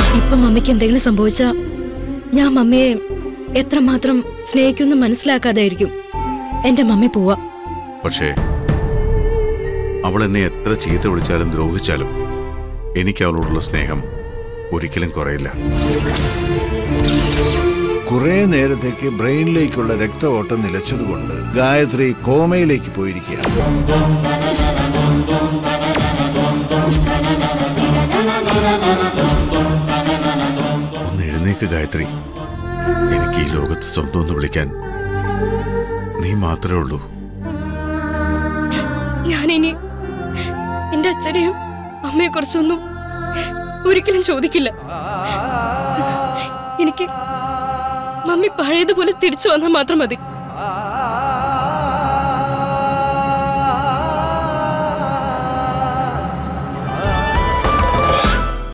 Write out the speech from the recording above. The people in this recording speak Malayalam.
ഇപ്പൊ മമ്മിക്ക് എന്തെങ്കിലും സംഭവിച്ചാ ഞാൻ മമ്മിയെ എത്രമാത്രം സ്നേഹിക്കുമെന്ന് മനസ്സിലാക്കാതായിരിക്കും എന്റെ മമ്മി പോവാ പക്ഷേ അവൾ എന്നെ എത്ര ചീത്ത വിളിച്ചാലും ദ്രോഹിച്ചാലും എനിക്ക് അവളോടുള്ള സ്നേഹം ഒരിക്കലും കുറയില്ല കുറെ നേരത്തേക്ക് ബ്രെയിനിലേക്കുള്ള രക്തഓട്ടം നിലച്ചതുകൊണ്ട് ഗായത്രി കോമയിലേക്ക് പോയിരിക്കുകയാണ് ഒന്ന് എഴുന്നേക്ക് ഗായത്രി എനിക്ക് ഈ ലോകത്ത് സ്വന്തം ഒന്ന് വിളിക്കാൻ നീ മാത്രമേ ഉള്ളൂ ഞാനിനി എന്റെ അച്ഛനെയും അമ്മയെ കുറിച്ചൊന്നും ഒരിക്കലും ചോദിക്കില്ല എനിക്ക് മമ്മി പഴയതുപോലെ തിരിച്ചു വന്നാൽ മാത്രം മതി